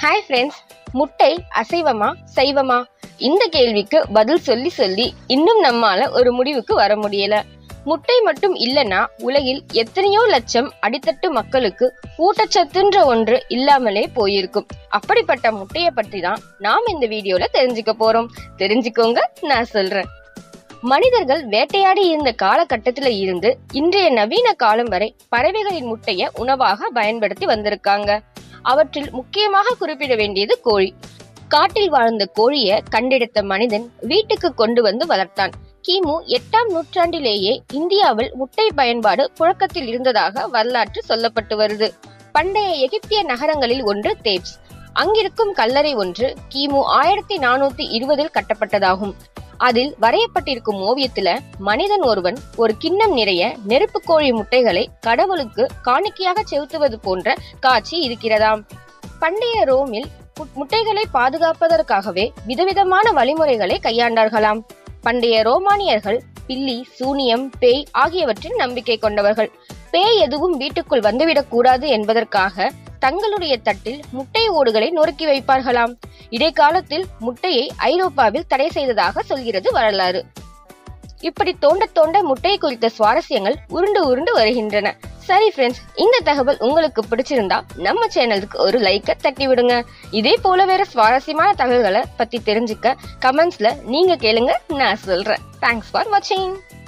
hi friends முட்டை அசைவமா சைவமா இந்த கேள்விக்கு பதில் சொல்லி சொல்லி இன்னும் நம்மால ஒரு முடிவுக்கு வர முடியல முட்டை மட்டும் இல்லனா உலகில் எத்தனையோ லட்சம் அடித்தட்டு மக்களுக்கு ஊட்டச்சத்துன்ற ஒன்று இல்லாமலே போயிருக்கும் அப்படிப்பட்ட முட்டைய பற்றி தான் நாம் இந்த வீடியோல தெரிஞ்சுக்க போறோம் தெரிஞ்சுக்கோங்க நான் சொல்றேன் மனிதர்கள் வேட்டையாடி இருந்த காலகட்டத்துல இருந்து இன்றைய நவீன காலம் வரை பறவைகளின் முட்டைய உணவாக பயன்படுத்தி வந்திருக்காங்க அவற்றில் முக்கியமாக குறிப்பிட வேண்டியது கோழி காட்டில் வாழ்ந்த கோழிய கண்டெடுத்த மனிதன் வீட்டுக்கு கொண்டு வந்து வளர்த்தான் கிமு எட்டாம் நூற்றாண்டிலேயே இந்தியாவில் முட்டை பயன்பாடு புழக்கத்தில் இருந்ததாக வரலாற்று சொல்லப்பட்டு வருது பண்டைய எகிப்திய நகரங்களில் ஒன்று தேப்ஸ் அங்கிருக்கும் கல்லறை ஒன்று கிமு ஆயிரத்தி நானூத்தி இருபதில் கட்டப்பட்டதாகும் அதில் வரையப்பட்டிருக்கும் ஓவியத்துல மனிதன் ஒருவன் ஒரு கிண்ணம் நிறைய நெருப்பு கோழி முட்டைகளை கடவுளுக்கு காணிக்கையாக செலுத்துவது போன்ற காட்சி இருக்கிறதாம் பண்டைய ரோமில் மு- முட்டைகளை பாதுகாப்பதற்காகவே விதவிதமான வழிமுறைகளை கையாண்டார்களாம் பண்டைய ரோமானியர்கள் பில்லி சூனியம் பேய் ஆகியவற்றில் நம்பிக்கை கொண்டவர்கள் பேய் எதுவும் வீட்டுக்குள் வந்துவிடக் கூடாது என்பதற்காக தங்களுடைய தட்டில் முட்டை ஓடுகளை நொறுக்கி வைப்பார்களாம் இடைக்காலத்தில் முட்டையை ஐரோப்பாவில் தடை செய்ததாக சொல்கிறது வரலாறு இப்படி தோண்ட தோண்ட முட்டை குறித்த சுவாரஸ்யங்கள் உருண்டு உருண்டு வருகின்றன சரி ஃப்ரெண்ட்ஸ் இந்த தகவல் உங்களுக்கு பிடிச்சிருந்தா நம்ம சேனலுக்கு ஒரு லைக்கை தட்டி விடுங்க இதே போல வேற சுவாரஸ்யமான தகவல்களை பத்தி தெரிஞ்சுக்க கமெண்ட்ஸ்ல நீங்க கேளுங்க நான் சொல்றேன் தேங்க்ஸ் ஃபார் வாட்சிங்